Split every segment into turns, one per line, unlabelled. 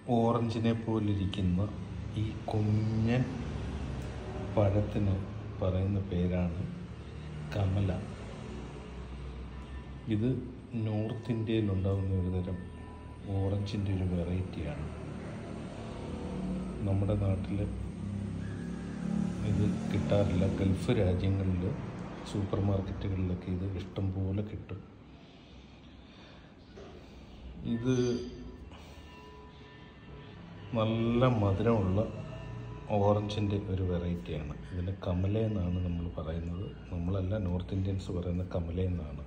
ഓറഞ്ചിനെ പോലിരിക്കുന്ന ഈ കുഞ്ഞൻ പഴത്തിന് പറയുന്ന പേരാണ് കമല ഇത് നോർത്ത് ഇന്ത്യയിൽ ഉണ്ടാകുന്ന ഒരു തരം ഓറഞ്ചിൻ്റെ ഒരു വെറൈറ്റിയാണ് നമ്മുടെ നാട്ടിൽ ഇത് കിട്ടാറില്ല ഗൾഫ് രാജ്യങ്ങളിൽ സൂപ്പർ മാർക്കറ്റുകളിലൊക്കെ ഇത് ഇഷ്ടം പോലെ കിട്ടും ഇത് നല്ല മധുരമുള്ള ഓറഞ്ചിൻ്റെ ഒരു വെറൈറ്റിയാണ് ഇതിന് കമല എന്നാണ് നമ്മൾ പറയുന്നത് നമ്മളല്ല നോർത്ത് ഇന്ത്യൻസ് പറയുന്ന കമല എന്നാണ്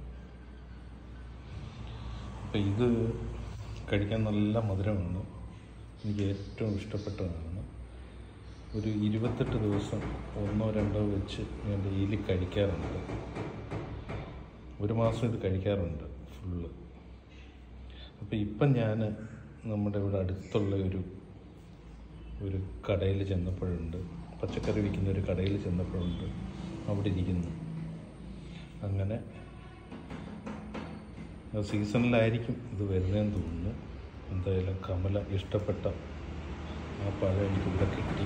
അപ്പം ഇത് കഴിക്കാൻ നല്ല മധുരമാണ് എനിക്ക് ഏറ്റവും ഇഷ്ടപ്പെട്ടതാണ് ഒരു ഇരുപത്തെട്ട് ദിവസം ഒന്നോ രണ്ടോ വെച്ച് ഞാൻ ഡെയിലി കഴിക്കാറുണ്ട് ഒരു മാസം ഇത് കഴിക്കാറുണ്ട് ഫുള്ള് അപ്പോൾ ഇപ്പം ഞാൻ നമ്മുടെ ഇവിടെ അടുത്തുള്ള ഒരു ഒരു കടയിൽ ചെന്നപ്പോഴുണ്ട് പച്ചക്കറി വിൽക്കുന്ന ഒരു കടയിൽ ചെന്നപ്പോഴുണ്ട് അവിടെ ഇരിക്കുന്നു അങ്ങനെ സീസണിലായിരിക്കും ഇത് വരുന്നതെന്ന് തോന്നുന്നു എന്തായാലും കമല ഇഷ്ടപ്പെട്ട ആ പഴം എനിക്കിവിടെ കിട്ടി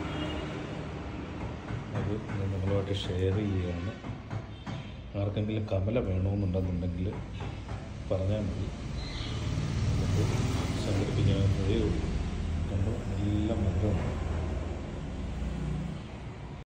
അത് ഞാൻ നിങ്ങളുമായിട്ട് ഷെയർ ചെയ്യുകയാണ് ആർക്കെങ്കിലും കമല വേണമെന്നുണ്ടെന്നുണ്ടെങ്കിൽ പറഞ്ഞാൽ മതി നമുക്ക് സംഘടിപ്പിക്കാവുന്നതേ ഉള്ളൂ നമ്മൾ നല്ല മധുരമാണ്